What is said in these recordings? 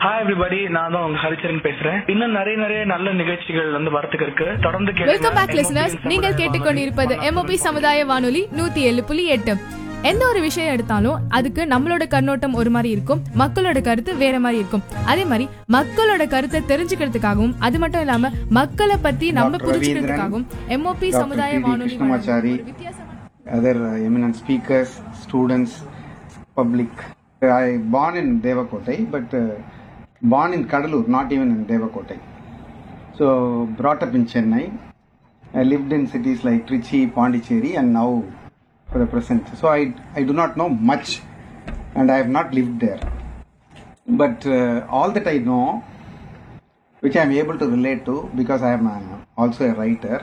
Hi everybody நான் தான் உங்க ஹரிச்சரன் பேசுறேன் இன்னும் நிறைய நிறைய நல்ல நிகழ்ச்சிகள் வந்து வரத்துக்கு இருக்கு தொடர்ந்து வெல்கம் பேக் லிசனர்ஸ் நீங்கள் கேட்டுக்கொண்டிருப்பது எம்ஓபி சமுதாய வானொலி நூத்தி ஏழு புள்ளி எட்டு எந்த ஒரு விஷயம் எடுத்தாலும் அதுக்கு நம்மளோட கண்ணோட்டம் ஒரு மாதிரி இருக்கும் மக்களோட கருத்து வேற மாதிரி இருக்கும் அதே மாதிரி மக்களோட கருத்தை தெரிஞ்சுக்கிறதுக்காகவும் அது மட்டும் இல்லாம மக்களை பத்தி நம்ம டாக்டர் புரிஞ்சுக்கிறதுக்காகவும் எம்ஓபி டாக்டர் சமுதாய பி. டி. வானொலி கிருஷ்ணமாச்சாரி. வழங்கும் ஒரு வித்தியாசமான other uh, eminent speakers, students, public. I born in Devakotai, but uh, born in Kadalur, not even in Devakotai. So brought up in Chennai. I lived in cities like Trichy, Pondicherry, and now for the present. So I I do not know much, and I have not lived there. But uh, all that I know, which I am able to relate to, because I am uh, also a writer,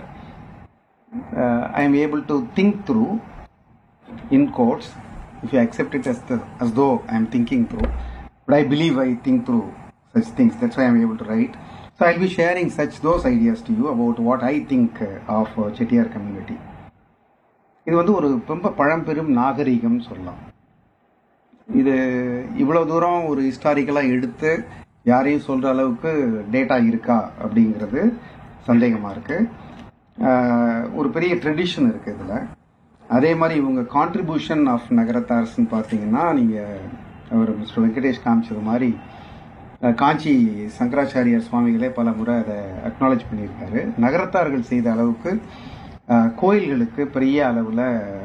uh, I am able to think through in quotes if you accept it as, the, as though I am thinking through but I believe I think through such things that's why I am able to write so I'll be sharing such those ideas to you about what I think uh, of uh, Chettiar community இது வந்து ஒரு ரொம்ப பழம்பெரும் நாகரிகம் சொல்லலாம் இது இவ்வளவு தூரம் ஒரு ஹிஸ்டாரிக்கலாக எடுத்து யாரையும் சொல்ற அளவுக்கு டேட்டா இருக்கா அப்படிங்கிறது சந்தேகமா இருக்கு ஆஹ் ஒரு பெரிய ட்ரெடிஷன் இருக்கு இதுல அதே மாதிரி இவங்க கான்ட்ரிபியூஷன் ஆஃப் நகரத்தார்ஸ்னு பார்த்தீங்கன்னா நீங்க அவர் மிஸ்டர் வெங்கடேஷ் காமிச்சது மாதிரி அஹ், காஞ்சி சங்கராச்சாரியார் சுவாமிகளே பல முறை அதை அக்னாலேஜ் பண்ணியிருக்காரு நகரத்தார்கள் செய்த அளவுக்கு அஹ், கோயில்களுக்கு பெரிய அளவில்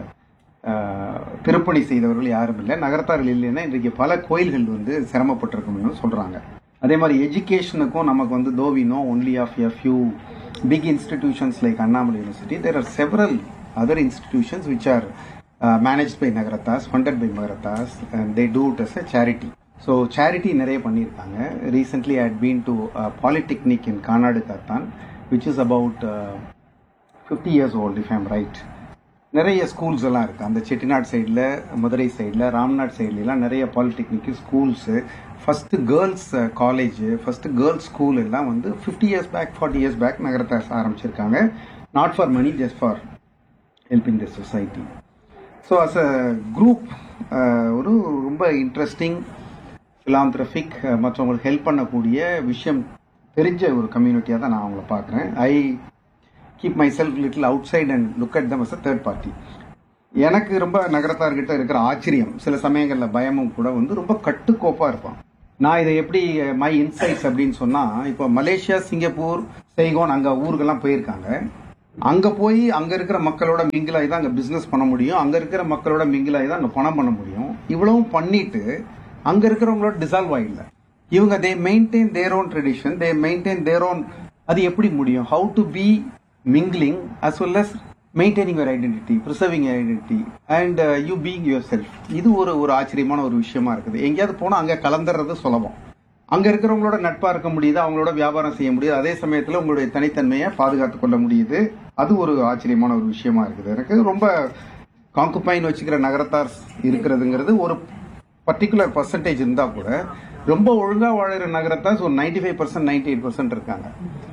திருப்பணி செய்தவர்கள் யாரும் இல்லை நகரத்தார்கள் இல்லைன்னா இன்றைக்கு பல கோயில்கள் வந்து சிரமப்பட்டிருக்கும்னு சொல்றாங்க அதே மாதிரி எஜுகேஷனுக்கும் நமக்கு வந்து though we know only of a few big institutions like Annamalai university there are several other institutions which are manage by Nagarathars funded by Nagarathars and they do it as a charity so charity நிறைய பண்ணியிருக்காங்க recently I had been to polytechnic in Kanadukathan which is about fifty years old if I'm right நிறைய schools எல்லாம் இருக்கு அந்த செட்டிநாடு சைடில் மதுரை சைடில் ராம்நாட் சைட்லாம் நிறைய polytechnic schools first girls college first girls school எல்லாம் வந்து fifty years back forty years back நகரத்தை ஆரம்பிச்சிருக்காங்க not for money just for helping the society so as a group ஒரு ரொம்ப இன்ட்ரெஸ்டிங் philanthropic அஹ், மற்றவங்களுக்கு ஹெல்ப் பண்ணக்கூடிய விஷயம் தெரிஞ்ச ஒரு கம்யூனிட்டியாக தான் நான் அவங்கள பார்க்குறேன் I keep myself little outside and look at them as a third party எனக்கு ரொம்ப நகரத்தார்கிட்ட இருக்கிற ஆச்சரியம் சில சமயங்களில் பயமும் கூட வந்து ரொம்ப கட்டுக்கோப்பாக இருப்பான் நான் இதை எப்படி மை இன்சைட்ஸ் அப்படின்னு சொன்னா இப்போ மலேசியா சிங்கப்பூர் செய்கோன் அங்க ஊருக்கெல்லாம் போயிருக்காங்க அங்க போய் அங்க இருக்கிற மக்களோட மிங்கிலாகி தான் அங்க பிசினஸ் பண்ண முடியும் அங்க இருக்கிற மக்களோட மிங்கிலாகி தான் அங்க பணம் பண்ண முடியும் இவ்வளவும் பண்ணிட்டு அங்க இருக்கிறவங்களோட டிசால்வ் ஆகல இவங்க they maintain their own tradition they maintain their own அது எப்படி முடியும் how to be mingling as well as maintaining your identity preserving identity and you being yourself இது ஒரு ஒரு ஆச்சரியமான ஒரு விஷயமா இருக்குது எங்கேயாவது போனால் அங்கே கலந்துறது சுலபம் அங்க இருக்கிறவங்களோட நட்பா இருக்க முடியுது அவங்களோட வியாபாரம் செய்ய முடியுது அதே சமயத்துல உங்களுடைய தனித்தன்மையை பாதுகாத்து கொள்ள முடியுது அது ஒரு ஆச்சரியமான ஒரு விஷயமா இருக்குது எனக்கு ரொம்ப காங்குப்பைன் வச்சுக்கிற நகரத்தார் இருக்கிறதுங்கிறது ஒரு பர்டிகுலர் பர்சன்டேஜ் இருந்தா கூட ரொம்ப ஒழுங்கா வாழுற நகரத்தார் ஒரு ninety five percent ninety eight percent இருக்காங்க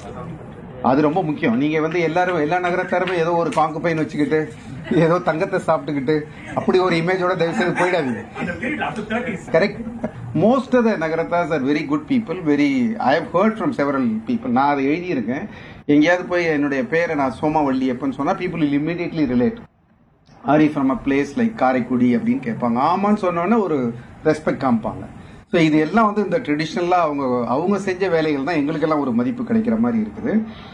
அது ரொம்ப முக்கியம் நீங்க வந்து எல்லாரும் எல்லா நகரத்தாருமே ஏதோ ஒரு காங்குப்பைன் வச்சுக்கிட்டு ஏதோ தங்கத்தை சாப்பிட்டுக்கிட்டு அப்படி ஒரு இமேஜோட தயவு செய்து போயிடாதீங்க correct most of the Nagarathars are very good people very I have heard from several people நான் அதை எழுதியிருக்கேன் எங்கேயாவது போய் என்னுடைய பேரை நான் சோமாவள்ளி எப்பன்னு சொன்னா people will immediately relate are from a place like Karaikudi அப்படின்னு கேட்பாங்க ஆமான்னு சொன்னோன்னே ஒரு ரெஸ்பெக்ட் காமிப்பாங்க ஸோ இது எல்லாம் வந்து இந்த ட்ரெடிஷ்னலாக அவங்க அவங்க செஞ்ச வேலைகள் தான் எங்களுக்கெல்லாம் ஒரு மதிப்பு கிடைக்கிற மாதிரி இருக்குது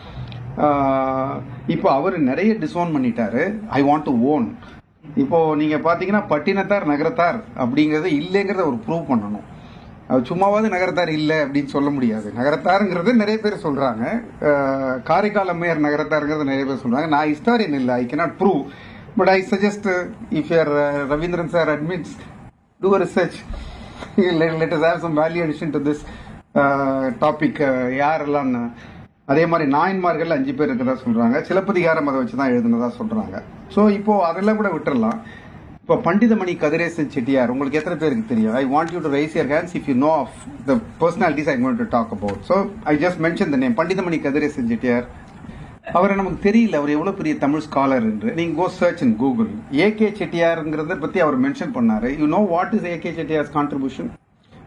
ஆஹ் இப்போ அவர் நிறைய டிசோன் பண்ணிட்டாரு ஐ வாண்ட் டு ஓன் இப்போ நீங்க பாத்தீங்கன்னா பட்டினத்தார் நகரத்தார் அப்படிங்கறது இல்லைங்கிறத ஒரு ப்ரூவ் பண்ணணும் அது சும்மாவாவது நகரத்தார் இல்லை அப்படின்னு சொல்ல முடியாது நகரத்தாருங்கிறது நிறைய பேர் சொல்றாங்க அஹ், காரைக்கால் அம்மையார் நகரத்தாருங்கிறது நிறைய பேர் சொல்றாங்க நான் ஹிஸ்டாரியன் இல்லை I cannot prove but I suggest if your Ravindran sir admits to research let us have some value addition to this topic யாரெல்லாம் அதே மாதிரி நாயன்மார்கள் அஞ்சு பேர் இருக்கிறதா சொல்றாங்க சிலப்பதிகாரம் அதை வச்சு தான் எழுதுனதா சொல்றாங்க ஸோ இப்போ அதெல்லாம் கூட விட்டுறலாம் இப்போ பண்டிதமணி கதிரேசன் செட்டியார் உங்களுக்கு எத்தனை பேருக்கு தெரியும் I want you to raise your hands if you know of the personalities I want to talk about so I just mention the name Panditamani Kathiresan Chettiar அவரை நமக்கு தெரியல அவர் எவ்வளவு பெரிய தமிழ் ஸ்காலர் என்று நீங்க go search in Google AK செட்டியாருங்கிறத பத்தி அவர் மென்ஷன் பண்ணாரு you know what is AK Chettiar's contribution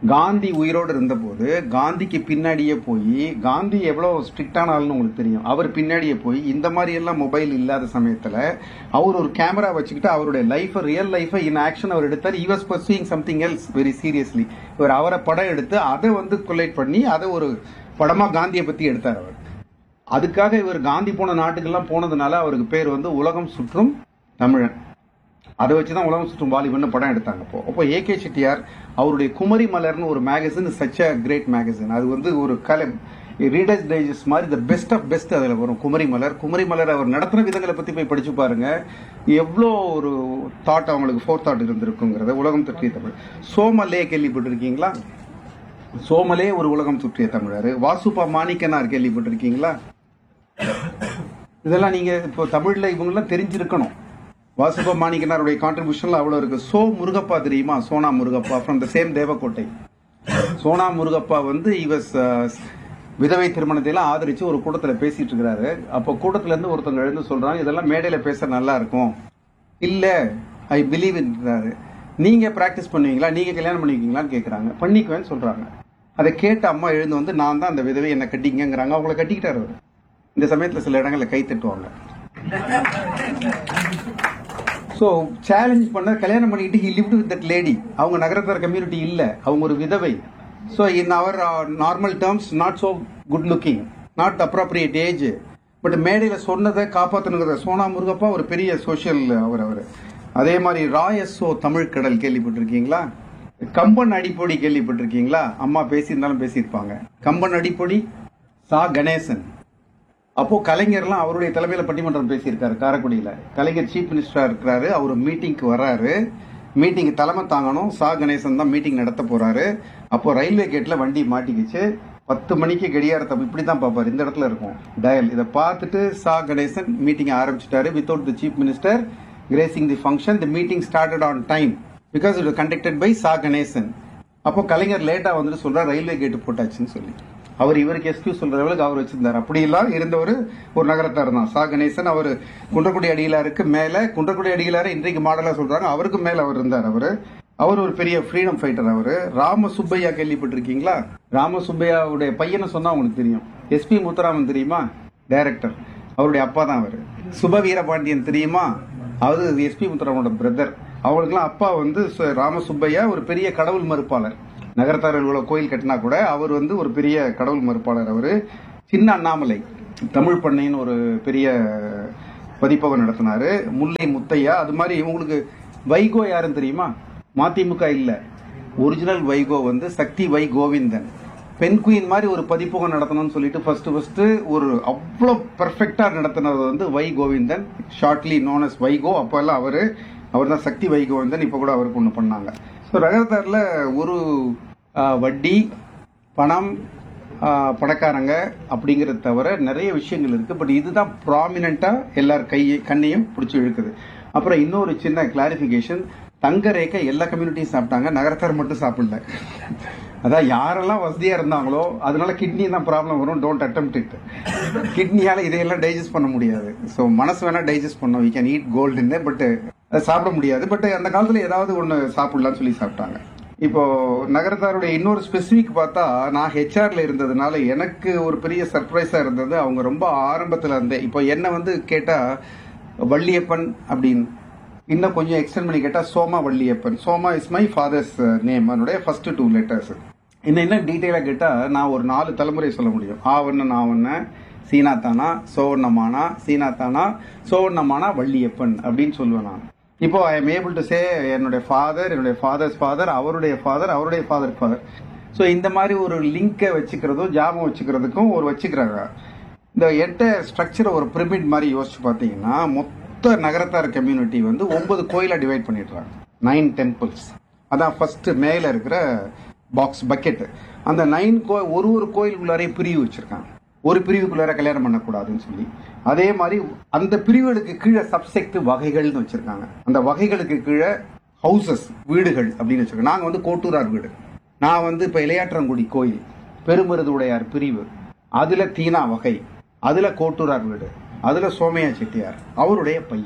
Gandhi உயிரோடு இருந்தபோது காந்திக்கு பின்னாடியே போய் காந்தி எவ்வளவு ஸ்ட்ரிக்டான ஆள்னு உங்களுக்கு தெரியும் அவர் பின்னாடியே போய் இந்த மாதிரி எல்லாம் மொபைல் இல்லாத சமயத்துல அவர் ஒரு கேமரா வச்சுக்கிட்டு அவருடைய life real life in action அவர் எடுத்தார் he was pursuing something else very seriously இவர் அவரை படம் எடுத்து அதை வந்து கொலைட் பண்ணி அதை ஒரு படமா காந்தியை பத்தி எடுத்தார் அவர் அதுக்காக இவர் காந்தி போன நாட்டுக்கெல்லாம் போனதுனால அவருக்கு பேர் வந்து உலகம் சுற்றும் தமிழன் அதை வச்சுதான் உலகம் சுற்றும் வாலிபன் படம் எடுத்தாங்க அப்போ அப்போ ஏகே செட்டியார் அவருடைய குமரி மலர்னு ஒரு magazine such a great magazine அது வந்து ஒரு கலை ரீடர்ஸ் டைஜஸ்ட் மாதிரி த பெஸ்ட் ஆஃப் பெஸ்ட் அதில் வரும் குமரி மலர் குமரி மலர் அவர் நடத்தின விதங்களை பத்தி போய் படிச்சு பாருங்க எவ்வளோ ஒரு தாட் அவங்களுக்கு ஃபோர் தாட் இருந்திருக்குங்கிறத உலகம் சுற்றிய தமிழ் சோமலே கேள்விப்பட்டிருக்கீங்களா சோமலே ஒரு உலகம் சுற்றிய தமிழர் வாசுபா மாணிக்கனார் கேள்விப்பட்டிருக்கீங்களா இதெல்லாம் நீங்க இப்போ தமிழ்ல இவங்கெல்லாம் தெரிஞ்சிருக்கணும் வாசுப மாணிக்கனாருடைய கான்ட்ரிபியூஷன்ல அவ்வளவு இருக்கு சோ முருகப்பா தெரியுமா Sona Murugappa from the same Devakottai Sona Murugappa வந்து இவஸ் விதவை திருமணத்தை எல்லாம் ஆதரிச்சு ஒரு கூட்டத்துல பேசிட்டு இருக்கிறாரு அப்போ கூட்டத்துல இருந்து ஒருத்தவங்க எழுந்து சொல்றாங்க இதெல்லாம் மேடையில பேச நல்லா இருக்கும் இல்ல ஐ பிலீவ் இன்றாரு நீங்க பிராக்டிஸ் பண்ணுவீங்களா நீங்க கல்யாணம் பண்ணிக்குவீங்களான்னு கேக்குறாங்க பண்ணிக்குவேன்னு சொல்றாங்க அதை கேட்ட அம்மா எழுந்து வந்து நான் தான் அந்த விதவை என்ன கட்டிங்கங்கிறாங்க அவங்கள கட்டிக்கிட்டாரு அவரு இந்த சமயத்துல சில இடங்கள்ல கை தட்டுவாங்க ஸோ சேலஞ்ச் பண்ண கல்யாணம் பண்ணிக்கிட்டு he lived with that lady அவங்க நகரத்தார் கம்யூனிட்டி இல்ல அவங்க ஒரு விதவை so in our normal terms not so good looking not appropriate age but மேடையில சொன்னதை காப்பாத்தணுங்கிற சோனா முருகப்பா ஒரு பெரிய சோஷியல் அவர் அவர் அதே மாதிரி ராயஸோ தமிழ் கடல் கேள்விப்பட்டிருக்கீங்களா கம்பன் அடிப்பொடி கேள்விப்பட்டிருக்கீங்களா அம்மா பேசியிருந்தாலும் பேசியிருப்பாங்க கம்பன் அடிப்பொடி சா கணேசன் அப்போ கலைஞர்லாம் அவருடைய தலைமையில பட்டிமன்றம் பேசியிருக்காரு காரைக்குடியில கலைஞர் சீஃப் மினிஸ்டரா இருக்கிறாரு அவர் மீட்டிங்க்கு வர்றாரு மீட்டிங் தலைமை தாங்கணும் சா கணேசன் தான் மீட்டிங் நடத்த போறாரு அப்போ ரயில்வே கேட்ல வண்டி மாட்டிக்கிச்சு பத்து மணிக்கு கடியாரத்தை இப்படி தான் பார்ப்பாரு இந்த இடத்துல இருக்கும் டயல் இதை பார்த்துட்டு சா கணேசன் மீட்டிங் ஆரம்பிச்சிட்டாரு without the chief minister gracing the function the meeting started on time because it conducted by Sa Ganesan அப்போ கலைஞர் லேட்டா வந்துட்டு சொல்றாரு ரயில்வே கேட் போட்டாச்சுன்னு சொல்லி அவர் இவருக்கு எக்ஸ்கியூஸ் சொல்ற அளவுக்கு அவர் வச்சிருந்தார் அப்படி எல்லாம் இருந்தவர் ஒரு நகரத்தார் தான் சா கணேசன் அவர் குன்றக்குடி அடிகளாருக்கு மேல குன்றக்குடி அடிகளாரு இன்றைக்கு மாடலா சொல்றாங்க அவருக்கு மேல அவர் இருந்தார் அவரு அவர் ஒரு பெரிய ஃப்ரீடம் ஃபைட்டர் அவரு ராம சுப்பையா கேள்விப்பட்டிருக்கீங்களா ராம சுப்பையாவுடைய பையனை சொன்னா உங்களுக்கு தெரியும் எஸ்பி முத்துராமன் தெரியுமா டைரக்டர் அவருடைய அப்பா தான் அவரு சுப வீரபாண்டியன் தெரியுமா அவர் எஸ்பி முத்துராமனோட பிரதர் அவங்களுக்குலாம் அப்பா வந்து சு- ராம சுப்பையா ஒரு பெரிய கடவுள் மறுப்பாளர் நகரத்தார் இவ்வளவு கோயில் கட்டினா கூட அவர் வந்து ஒரு பெரிய கடவுள் மறுப்பாளர் அவரு சின்ன அண்ணாமலை தமிழ் பண்ணைன்னு ஒரு பெரிய பதிப்பகம் நடத்தினாரு முல்லை முத்தையா அது மாதிரி இவங்களுக்கு வைகோ யாருன்னு தெரியுமா மதிமுக இல்ல ஒரிஜினல் வைகோ வந்து சக்தி வை கோவிந்தன் பெண் குயின் மாதிரி ஒரு பதிப்பகம் நடத்தணும்னு சொல்லிட்டு ஃபர்ஸ்ட் ஃபர்ஸ்ட் ஒரு அவ்வளோ பெர்ஃபெக்டா நடத்தினது வந்து Vai Govindan shortly known as Vaiko அப்போ எல்லாம் அவரு அவர் தான் சக்தி வை கோவிந்தன் இப்போ கூட அவருக்கு ஒன்று பண்ணாங்க ஸோ ரகத்தாரில் ஒரு ஆ, வட்டி பணம் ஆ, பணக்காரங்க அப்படிங்கறத தவிர நிறைய விஷயங்கள் இருக்கு பட் இதுதான் ப்ராமினண்டா எல்லார் கையை கண்ணையும் பிடிச்சி இழுக்குது அப்புறம் இன்னொரு சின்ன கிளாரிபிகேஷன் தங்க ரேக்கை எல்லா கம்யூனிட்டியும் சாப்பிட்டாங்க நகரத்தார் மட்டும் சாப்பிடல அதான் யாரெல்லாம் வசதியா இருந்தாங்களோ அதனால கிட்னி தான் ப்ராப்ளம் வரும் டோன்ட் attempt இட் கிட்னியால இதையெல்லாம் டைஜஸ்ட் பண்ண முடியாது ஸோ மனசு வேணா டைஜஸ்ட் பண்ணோம் வி கேன் ஈட் கோல்டுன்னு பட் அதை சாப்பிட முடியாது பட் அந்த காலத்துல ஏதாவது ஒன்று சாப்பிடலாம்னு சொல்லி சாப்பிட்டாங்க இப்போ நகரத்தாருடைய இன்னொரு ஸ்பெசிபிக் பார்த்தா நான் ஹெச்ஆர்ல இருந்ததுனால எனக்கு ஒரு பெரிய சர்ப்ரைஸா இருந்தது அவங்க ரொம்ப ஆரம்பத்துல இருந்தே இப்போ என்ன வந்து கேட்டா வள்ளியப்பன் அப்படின்னு இன்னும் கொஞ்சம் எக்ஸ்டெண்ட் பண்ணி கேட்டா Soma Valliappan Soma is my father's name என்னுடைய ஃபர்ஸ்ட் டூ லெட்டர்ஸ் இன்னும் என்ன டீட்டெயிலா கேட்டா நான் ஒரு நாலு தலைமுறை சொல்ல முடியும் ஆவண்ண நாவண்ண சீனாத்தானா சோவண்ணமானா சீனாத்தானா சோவண்ணமானா வள்ளியப்பன் அப்படின்னு சொல்லுவேன் நான் இப்போ I am able to say என்னுடைய ஃபாதர் என்னுடைய ஃபாதர்ஸ் ஃபாதர் அவருடைய ஃபாதர் அவருடைய ஃபாதர் ஃபாதர் ஸோ இந்த மாதிரி ஒரு லிங்கை வச்சுக்கிறதும் ஜாபம் வச்சுக்கிறதுக்கும் ஒரு வச்சுக்கிறாங்க இந்த எட்ட ஸ்ட்ரக்சர் ஒரு பிரமிட் மாதிரி யோசிச்சு பார்த்தீங்கன்னா மொத்த நகரத்தார் கம்யூனிட்டி வந்து ஒன்பது கோயிலா டிவைட் பண்ணிடுறாங்க நைன் டெம்பிள்ஸ் அதான் ஃபர்ஸ்ட் மேல இருக்கிற பாக்ஸ் பக்கெட் அந்த நைன் கோ ஒரு ஒரு கோயிலுக்குள்ளாரையும் பிரிவு வச்சிருக்காங்க ஒரு பிரிவுக்குள்ளார கல்யாணம் பண்ணக்கூடாதுன்னு சொல்லி அதே மாதிரி அந்த பிரிவுகளுக்கு கீழே சப்செக்ட் வகைகள்னு வச்சிருக்காங்க அந்த வகைகளுக்கு கீழே ஹவுசஸ் வீடுகள் அப்படின்னு வச்சிருக்காங்க நாங்க வந்து கோட்டூரார் வீடு நான் வந்து இப்ப இளையாற்றங்குடி கோயில் பெருமருது உடையார் பிரிவு அதுல தீனா வகை அதுல கோட்டூரார் வீடு அதுல சோமையா செட்டியார் அவருடைய பையன்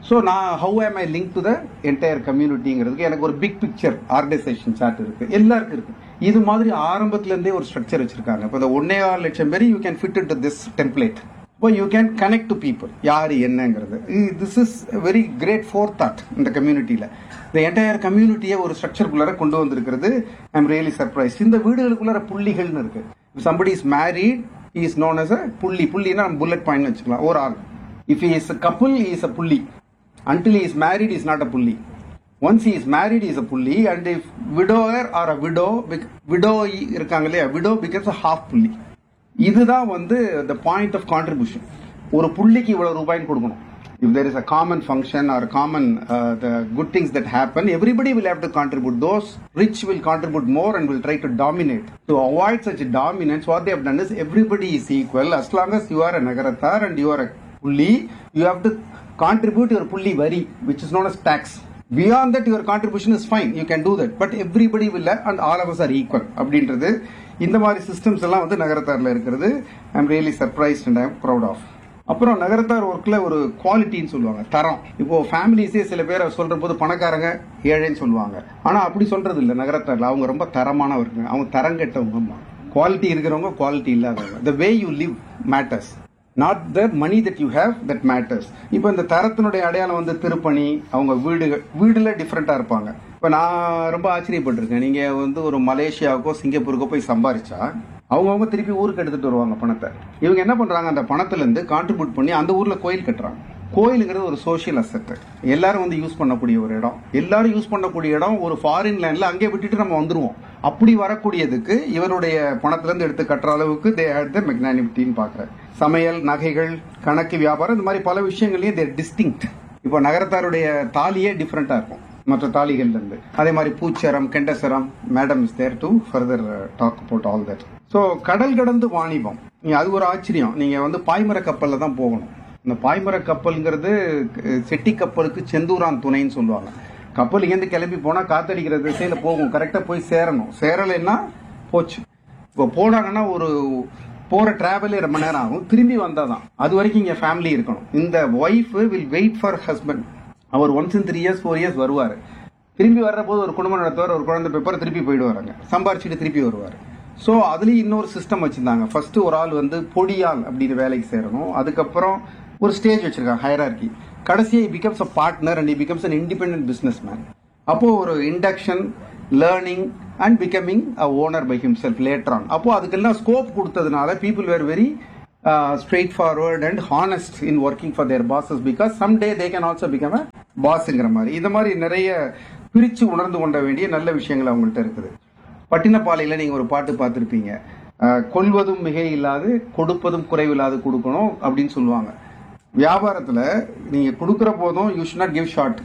ஸோ நான் how am I link to the entire கம்யூனிட்டிங்கிறதுக்கு எனக்கு ஒரு பிக் பிக்சர் ஆர்கனைசேஷன் சார்ட் இருக்கு எல்லாருக்கும் இருக்கு இது மாதிரி ஆரம்பத்துல இருந்தே ஒரு ஸ்ட்ரக்சர் வச்சிருக்காங்க இப்போ இந்த ஒன்னே ஆறு லட்சம் பேர் you can fit to this template இப்போ you can connect to people யார் என்னங்கிறது this is very great for thought இந்த கம்யூனிட்டியில் இந்த என்டையர் கம்யூனிட்டியை ஒரு ஸ்ட்ரக்சருக்குள்ளார கொண்டு வந்திருக்கிறது ஐ எம் ரியலி சர்ப்ரைஸ் இந்த வீடுகளுக்குள்ளார புள்ளிகள்னு இருக்கு somebody is married is known as a புள்ளி புள்ளினா புல்லட் பாயிண்ட் வச்சுக்கலாம் ஒரு ஆள் if is couple is a புள்ளி until is married is not a புள்ளி once he is married is a புள்ளி and if widower or a widow widow இருக்காங்க இல்லையா விடோ becomes a half புள்ளி இதுதான் வந்து the point of contribution ஒரு புள்ளிக்கு இவ்வளவு ரூபாய்ன்னு கொடுக்கணும் if there is a common function or common uh, the good things that happen everybody will have to contribute those rich will contribute more and will try to dominate to avoid such dominance what they have done is everybody is equal as long as you are a nagaratar and you are a pulli you have to contribute your pulli vari which is known as tax beyond that your contribution is fine you can do that but everybody will have and all of us are equal அப்படின்றது இந்த மாதிரி systems எல்லாம் வந்து நகரத்தார்ல இருக்கிறது I am really surprised and I am proud of அப்புறம் நகரத்தார் ஒர்க்ல ஒரு குவாலிட்டின்னு சொல்லுவாங்க தரம் இப்போ ஃபேமிலிஸே சில பேர் சொல்ற போது பணக்காரங்க ஏழைன்னு சொல்லுவாங்க ஆனா அப்படி சொல்றது இல்ல நகரத்தார்ல அவங்க ரொம்ப தரமானவர்கள் அவங்க தரம் கெட்டவங்க குவாலிட்டி இருக்கிறவங்க குவாலிட்டி இல்லாதவங்க the way you live matters not the money that you have that matters இப்போ இந்த தரத்தினுடைய அடையாளம் வந்து திருப்பணி அவங்க வீடு வீடுல டிஃப்ரெண்டா இருப்பாங்க இப்போ நான் ரொம்ப ஆச்சரியப்பட்டிருக்கேன் நீங்க வந்து ஒரு மலேசியாவுக்கோ சிங்கப்பூருக்கோ போய் சம்பாரிச்சா அவங்கவுங்க திருப்பி ஊருக்கு எடுத்துட்டு வருவாங்க பணத்தை இவங்க என்ன பண்றாங்க அந்த பணத்துல இருந்து கான்ட்ரிபியூட் பண்ணி அந்த ஊர்ல கோயில் கட்டுறாங்க கோயிலுங்கிறது ஒரு சோஷியல் அசெட் எல்லாரும் வந்து யூஸ் பண்ணக்கூடிய ஒரு இடம் எல்லாரும் யூஸ் பண்ணக்கூடிய இடம் ஒரு ஃபாரின் லேண்ட்ல அங்கே விட்டுட்டு நம்ம வந்துருவோம் அப்படி வரக்கூடியதுக்கு இவருடைய பணத்துல இருந்து எடுத்து கட்டுற அளவுக்கு தே ஹேட் த மெக்னானிமிட்டின்னு பாக்குறேன் சமையல் நகைகள் கணக்கு வியாபாரம் இந்த மாதிரி பல விஷயங்களையும் தேர் டிஸ்டிங்க்ட் இப்போ நகரத்தாருடைய தாலியே டிஃப்ரெண்டா இருக்கும் மற்ற தாலிகள்ல இருந்து அதே மாதிரி பூச்சரம் கெண்டசரம் madam is there to further talk about all that so கடல் கடந்து வாணிபம் நீங்க அது ஒரு ஆச்சரியம் நீங்க வந்து பாய்மர கப்பல்ல தான் போகணும் இந்த பாய்மர கப்பல்ங்கிறது அஹ், செட்டி கப்பலுக்கு செந்தூரான் துணைன்னு சொல்லுவாங்க கப்பல் இங்கேருந்து கிளம்பி போனா காத்தடிக்கிற திசையில போகும் கரெக்டா போய் சேரணும் சேரலைன்னா போச்சு இப்போ போனாங்கன்னா ஒரு போற டிராவலே ரொம்ப நேரம் ஆகும் திரும்பி வந்தாதான் அது வரைக்கும் இங்க ஃபேமிலி இருக்கணும் இந்த wife will wait for husband அவர் once in three years four years வருவார் திரும்பி வர்ற போது ஒரு குடும்பம் நடத்துவார் ஒரு குழந்தை பேப்பர் திருப்பி போயிடுவாருங்க சம்பாரிச்சுட்டு திருப்பி வருவார் ஸோ அதுலயும் இன்னொரு சிஸ்டம் வச்சிருந்தாங்க ஃபர்ஸ்ட் ஒரு ஆள் வந்து பொடியாள் அப்படின்னு வேலைக்கு சேரணும் அதுக்கப்புறம் ஒரு ஸ்டேஜ் வச்சிருக்காங்க ஹைரார்கி கடைசியா becomes a partner and becomes an independent businessman அப்போ ஒரு induction learning and becoming a owner by himself later on அப்போ அதுக்கெல்லாம் ஸ்கோப் கொடுத்ததுனால people were very straightforward and honest in working for their bosses because some day they can also become a பாஸ்ங்கிற மாதிரி இந்த மாதிரி நிறைய பிரிச்சு உணர்ந்து கொண்ட வேண்டிய நல்ல விஷயங்கள் அவங்கள்ட்ட இருக்குது பட்டினப்பாலையில நீங்க ஒரு பாட்டு பார்த்திருப்பீங்க அஹ், கொள்வதும் மிக இல்லாது கொடுப்பதும் குறைவில்லாது கொடுக்கணும் அப்படின்னு சொல்லுவாங்க வியாபாரத்துல நீங்க கொடுக்கிற போதும் you should not give short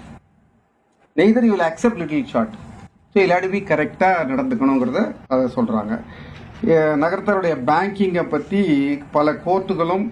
neither you will accept little short so இல்லாட்டி பி கரெக்டாக நடந்துக்கணுங்கிறத அதை சொல்கிறாங்க நகரத்தாருடைய பேங்கிங்கை பற்றி பல கோர்ட்டுகளும்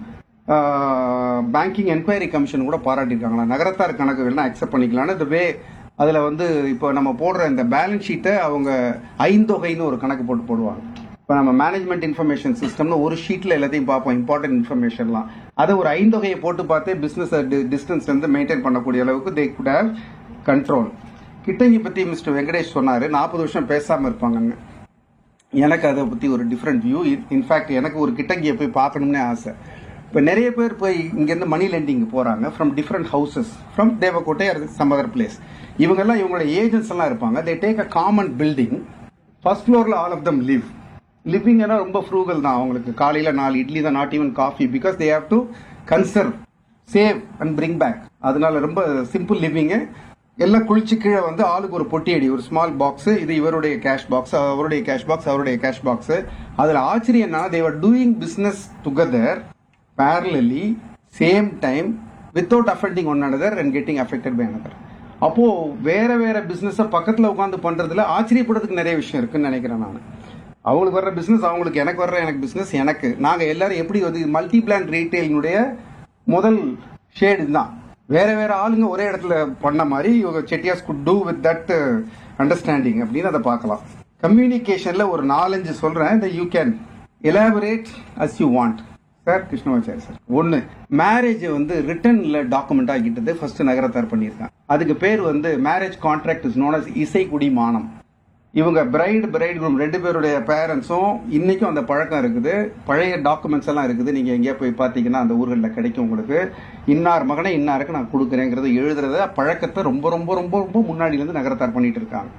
பேங்கிங் என்கொயரி கமிஷன் கூட பாராட்டியிருக்காங்களா நகரத்தார் கணக்குகள்னா அக்செப்ட் பண்ணிக்கலாம்னு இந்த வே அதில் வந்து இப்போ நம்ம போடுற இந்த பேலன்ஸ் ஷீட்டை அவங்க ஐந்தொகைன்னு ஒரு கணக்கு போட்டு போடுவாங்க இப்போ நம்ம மேனேஜ்மெண்ட் இன்ஃபர்மேஷன் சிஸ்டம்னு ஒரு ஷீட்டில் எல்லாத்தையும் பார்ப்போம் இம்பார்ட்டன்ட் இன்ஃபர்மேஷன்லாம் அதை ஒரு ஐந்தொகையை போட்டு பார்த்தே பிஸ்னஸ் டிஸ்டன்ஸ் வந்து மெயின்டைன் பண்ணக்கூடிய அளவுக்கு தே குட் ஹேவ் கண்ட்ரோல் கிட்டங்கி பற்றி மிஸ்டர் வெங்கடேஷ் சொன்னார் நாற்பது வருஷம் பேசாமல் இருப்பாங்கன்னு எனக்கு அதை பற்றி ஒரு டிஃப்ரெண்ட் வியூ இன்ஃபேக்ட் எனக்கு ஒரு கிட்டங்கியை போய் பார்க்கணும்னே ஆசை இப்போ நிறைய பேர் போய் இங்கேருந்து மணி லெண்டிங் போகிறாங்க from different houses from Devakottai or some other place இவங்கெல்லாம் இவங்களோட ஏஜென்ட்ஸ் எல்லாம் இருப்பாங்க they take a common building first ஃப்ளோரில் ஆல் ஆஃப் தம் லிவ் லிவிங்னா ரொம்ப ஃப்ரூகல் தான் அவங்களுக்கு காலையில் நாலு இட்லி தான் not even coffee because they have to conserve save and bring back அதனால ரொம்ப சிம்பிள் லிவிங்கு எல்லாம் குளிச்சு கீழே வந்து ஆளுக்கு ஒரு பொட்டி அடி ஒரு ஸ்மால் பாக்ஸ் இது இவருடைய கேஷ் பாக்ஸ் அவருடைய கேஷ் பாக்ஸ் அவருடைய கேஷ் பாக்ஸ் அதுல ஆச்சரியம் என்ன they were doing business together parallelly same time without affecting one another and getting affected by another அப்போ வேற வேற பிசினஸ் பக்கத்துல உட்காந்து பண்றதுல ஆச்சரியப்படுறதுக்கு நிறைய விஷயம் இருக்குன்னு நினைக்கிறேன் நான் அவங்களுக்கு வர்ற பிசினஸ் அவங்களுக்கு எனக்கு வர்ற எனக்கு பிசினஸ் எனக்கு நாங்க எல்லாரும் எப்படி வந்து மல்டி பிளான் ரீட்டைலினுடைய முதல் ஷேடு தான் வேற வேற ஆளுங்க ஒரே இடத்துல பண்ண மாதிரி இவங்க Chettiars good to with that understanding அப்படின்னு அதை பார்க்கலாம் கம்யூனிகேஷன்ல ஒரு நாலஞ்சு சொல்றேன் இந்த you can elaborate as you want sir Krishnamachari sir ஒன்னு மேரேஜ் வந்து ரிட்டன்ல டாக்குமெண்ட் ஆகிட்டது ஃபர்ஸ்ட் நகரத்தார் பண்ணியிருக்காங்க அதுக்கு பேர் வந்து marriage contract is known as இசைக்குடி மானம் இவங்க பிரைடு பிரைட் குரூம் ரெண்டு பேருடைய பேரண்ட்ஸும் இன்னைக்கும் அந்த பழக்கம் இருக்குது பழைய டாக்குமெண்ட்ஸ் எல்லாம் இருக்குது நீங்க எங்கேயா போய் பார்த்தீங்கன்னா அந்த ஊர்களில் கிடைக்கும் உங்களுக்கு இன்னார் மகனை இன்னாருக்கு நான் கொடுக்குறேங்கிறத எழுதுறத பழக்கத்தை ரொம்ப ரொம்ப ரொம்ப ரொம்ப முன்னாடில இருந்து நகரத்தார் பண்ணிட்டு இருக்காங்க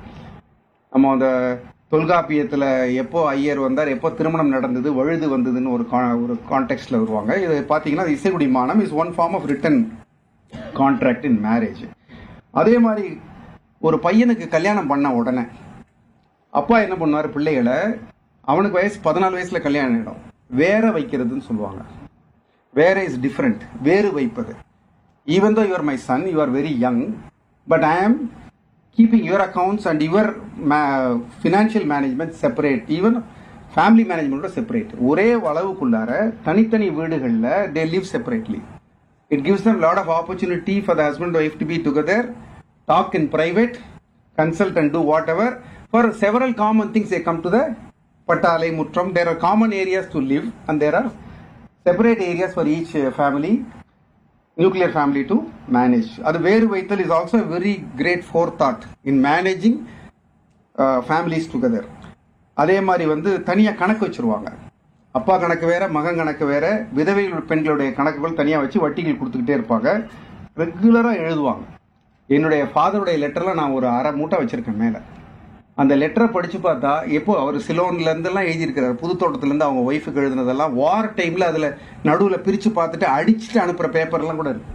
நம்ம அந்த தொல்காப்பியத்துல எப்போ ஐயர் வந்தார் எப்போ திருமணம் நடந்தது வழுது வந்ததுன்னு ஒரு கா- ஒரு கான்டெக்ட்ல வருவாங்க இது பாத்தீங்கன்னா இசைக்குடி மானம் is one form of written contract in marriage அதே மாதிரி ஒரு பையனுக்கு கல்யாணம் பண்ண உடனே அப்பா என்ன பண்ணுவார் பிள்ளைகளை அவனுக்கு வயசு பதினாலு வயசுல கல்யாணம் ஆயிடும் வேற வைக்கிறதுன்னு சொல்லுவாங்க வேற இஸ் டிஃப்ரெண்ட் வேறு வைப்பது even though your my son you are very young but I am keeping your accounts and your financial management separate even family மேனேஜ்மெண்டோட செப்பரேட் ஒரே அளவுக்குள்ளார தனித்தனி வீடுகளில் they live separately It gives them a lot of opportunity for the husband and wife to be together, talk in private, consult and do whatever. For several common things, they come to the Patalai Mutram. There are common areas to live, and there are separate areas for each uh, family, nuclear family to manage. அது வேறு வைத்தல் is also a very great forethought in managing uh, families together. அதே மாதிரி வந்து தனியா கணக்கு வச்சிருவாங்க அப்பா கணக்கு வேற மகன் கணக்கு வேற விதவைகள் பெண்களுடைய கணக்குகள் தனியா வச்சு வட்டிகள் கொடுத்துக்கிட்டே இருப்பாங்க ரெகுலரா எழுதுவாங்க என்னுடைய ஃபாதருடைய லெட்டர்ல நான் ஒரு அரை மூட்டை வச்சிருக்கேன் மேல அந்த லெட்டரை படிச்சு பார்த்தா எப்போ அவர் சிலோன்ல இருந்தெல்லாம் எழுதியிருக்கிறார் புதுத்தோட்டத்துல இருந்து அவங்க ஒய்ஃபுக்கு எழுதுனதெல்லாம் வார் டைம்ல அதுல நடுவுல பிரிச்சு பார்த்துட்டு அடிச்சுட்டு அனுப்புற பேப்பர்லாம் கூட இருக்கு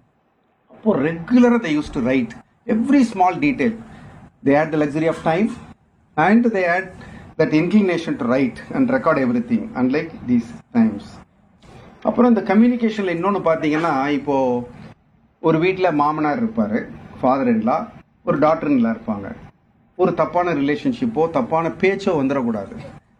அப்போ ரெகுலரா they use to write every small detail they had the luxury of time and they had that inclination to write and record everything unlike these times அப்புறம் இந்த கம்யூனிகேஷன்ல இன்னொன்று பார்த்தீங்கன்னா இப்போ ஒரு வீட்டில் மாமனார் இருப்பாரு ஃபாதர் இன்லா ஒரு டாக்டர் இன்லா இருப்பாங்க ஒரு தப்பான ரிலேஷன்ஷிப்போ தப்பான பேச்சோ வந்துடக்கூடாது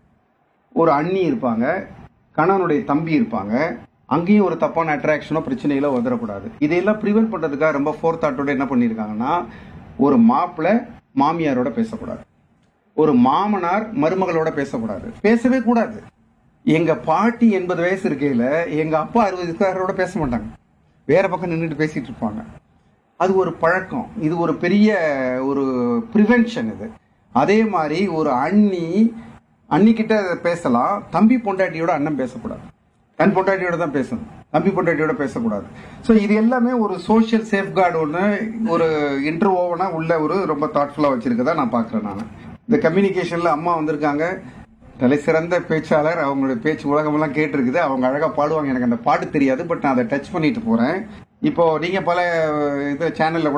ஒரு அண்ணி இருப்பாங்க கணவனுடைய தம்பி இருப்பாங்க அங்கேயும் ஒரு தப்பான அட்ராக்ஷனோ பிரச்சனைகளோ வந்துடக்கூடாது இதையெல்லாம் ப்ரிவென்ட் பண்றதுக்காக ரொம்ப ஃபோர் தாட்டோட என்ன பண்ணியிருக்காங்கன்னா ஒரு மாப்பிள்ளை மாமியாரோட பேசக்கூடாது ஒரு மாமனார் மருமகளோட பேசக்கூடாது பேசவே கூடாது எங்க பாட்டி எண்பது வயசு இருக்கையில எங்க அப்பா அறுபது வயசுக்காரரோட பேச மாட்டாங்க வேற பக்கம் நின்றுட்டு பேசிட்டு இருப்பாங்க அது ஒரு பழக்கம் இது ஒரு பெரிய ஒரு ப்ரிவென்ஷன் இது அதே மாதிரி ஒரு அண்ணி அண்ணிக்கிட்ட பேசலாம் தம்பி பொண்டாட்டியோட அண்ணன் பேசக்கூடாது தன் பொண்டாட்டியோட தான் பேசணும் தம்பி பொண்டாட்டியோட பேசக்கூடாது ஸோ இது எல்லாமே ஒரு சோஷியல் சேஃப்கார்டு ஒன்று ஒரு இன்டர்வோவனா உள்ள ஒரு ரொம்ப தாட்ஃபுல்லாக வச்சிருக்கதா நான் பார்க்குறேன் நான் இந்த கம்யூனிகேஷன்ல அம்மா வந்திருக்காங்க தலை சிறந்த பேச்சாளர் அவங்களுடைய பேச்சு உலகமெல்லாம் கேட்டிருக்குது அவங்க அழகா பாடுவாங்க எனக்கு அந்த பாட்டு தெரியாது பட் நான் அதை டச் பண்ணிட்டு போறேன் இப்போ நீங்க பல இது சேனல்ல